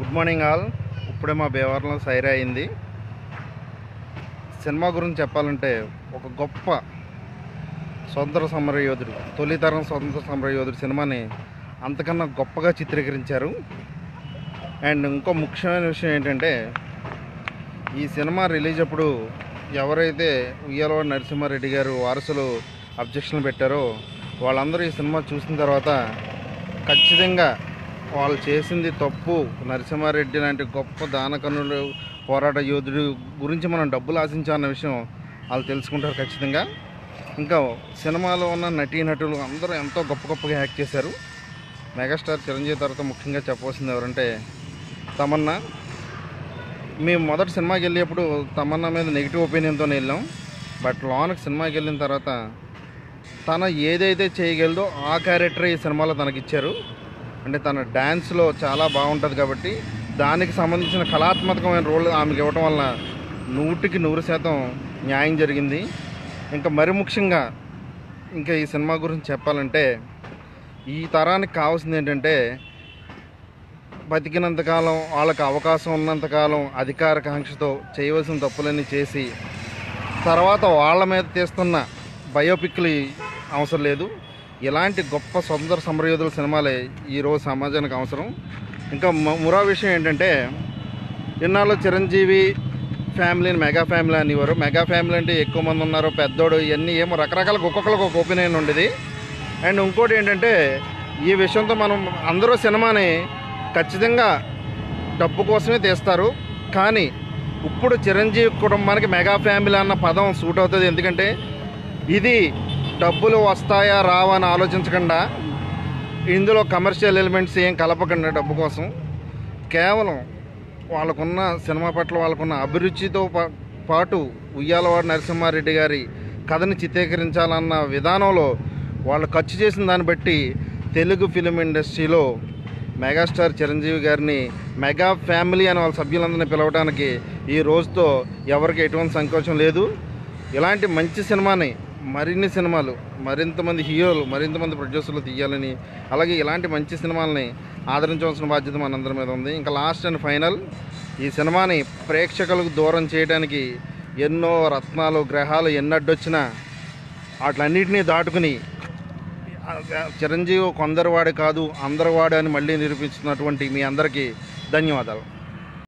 good morning all ఇప్పుడే మా భీమవరంలో సైరా అయింది సినిమా గురించి చెప్పాలంటే ఒక గొప్ప స్వతంత్ర సమర యోధుడు తొలితరం స్వతంత్ర సమర యోధుడు సినిమాని అంతకన్నా గొప్పగా చిత్రీకరించారు అండ్ ఇంకో ముఖ్యమైన విషయం ఏంటంటే ఈ సినిమా రిలీజ్ అప్పుడు ఎవరైతే ఉయ్యాలవాడ నరసింహారెడ్డి గారు వారసులు అబ్జెక్షన్ పెట్టారో వాళ్ళందరూ ఈ సినిమా చూసిన తర్వాత ఖచ్చితంగా వాళ్ళు చేసింది తప్పు నరసింహారెడ్డి లాంటి గొప్ప దానకన్నుడు పోరాట యోధుడు గురించి మనం డబ్బులు ఆశించాలన్న విషయం వాళ్ళు తెలుసుకుంటారు ఖచ్చితంగా ఇంకా సినిమాలో ఉన్న నటీనటులు అందరూ ఎంతో గొప్ప గొప్పగా యాక్ట్ చేశారు మెగాస్టార్ చిరంజీవి తర్వాత ముఖ్యంగా చెప్పవలసింది ఎవరంటే తమన్నా మేము మొదటి సినిమాకి వెళ్ళేప్పుడు తమన్నా మీద నెగిటివ్ ఒపీనియన్తో వెళ్ళాం బట్ లోనకి సినిమాకి వెళ్ళిన తర్వాత తన ఏదైతే చేయగలదో ఆ క్యారెక్టర్ ఈ సినిమాలో తనకిచ్చారు అంటే తన డ్యాన్స్లో చాలా బాగుంటుంది కాబట్టి దానికి సంబంధించిన కళాత్మకమైన రోల్ ఆమెకి ఇవ్వటం వల్ల నూటికి నూరు శాతం న్యాయం జరిగింది ఇంకా మరి ముఖ్యంగా ఇంకా ఈ సినిమా గురించి చెప్పాలంటే ఈ తరానికి కావాల్సింది ఏంటంటే బతికినంతకాలం వాళ్ళకి అవకాశం ఉన్నంతకాలం అధికార కాంక్షతో చేయవలసిన తప్పులన్నీ చేసి తర్వాత వాళ్ళ మీద తీస్తున్న బయోపిక్లు అవసరం లేదు ఇలాంటి గొప్ప స్వతంత్ర సమరయోధుల సినిమాలే ఈరోజు సమాజానికి అవసరం ఇంకా మ- మురా విషయం ఏంటంటే ఇన్నాళ్ళు చిరంజీవి ఫ్యామిలీని మెగా ఫ్యామిలీ అనేవారు మెగా ఫ్యామిలీ అంటే ఎక్కువ మంది ఉన్నారు పెద్దోడు ఇవన్నీ ఏమో రకరకాల ఒక్కొక్కరికి ఒక ఒపీనియన్ ఉండేది అండ్ ఇంకోటి ఏంటంటే ఈ విషయంతో మనం అందరూ సినిమాని ఖచ్చితంగా డబ్బు కోసమే తీస్తారు కానీ ఇప్పుడు చిరంజీవి కుటుంబానికి మెగా ఫ్యామిలీ అన్న పదం సూట్ అవుతుంది ఎందుకంటే ఇది డబ్బులు వస్తాయా రావా అని ఆలోచించకుండా ఇందులో కమర్షియల్ ఎలిమెంట్స్ ఏం కలపకుండా డబ్బు కోసం కేవలం వాళ్ళకున్న సినిమా పట్ల వాళ్ళకున్న అభిరుచితో పా- పాటు ఉయ్యాలవాడ నరసింహారెడ్డి గారి కథని చిత్రీకరించాలన్న విధానంలో వాళ్ళు ఖర్చు చేసిన దాన్ని బట్టి తెలుగు ఫిలిం ఇండస్ట్రీలో మెగాస్టార్ చిరంజీవి గారిని మెగా ఫ్యామిలీ అని వాళ్ళ సభ్యులందరినీ పిలవడానికి ఈ రోజుతో ఎవరికి ఎటువంటి సంకోచం లేదు ఇలాంటి మంచి సినిమాని మరిన్ని సినిమాలు మరింత మంది హీరోలు మరింత మంది ప్రొడ్యూసర్లు తీయాలని అలాగే ఇలాంటి మంచి సినిమాలని ఆదరించవలసిన బాధ్యత మనందరి మీద ఉంది ఇంకా లాస్ట్ అండ్ ఫైనల్ ఈ సినిమాని ప్రేక్షకులకు దూరం చేయడానికి ఎన్నో రత్నాలు గ్రహాలు ఎన్నడ్డొచ్చినా వాటిలన్నింటినీ దాటుకుని ఆ, చిరంజీవి కొందరు వాడు కాదు అందరు వాడు అని మళ్ళీ నిరూపించుతున్నటువంటి మీ అందరికీ ధన్యవాదాలు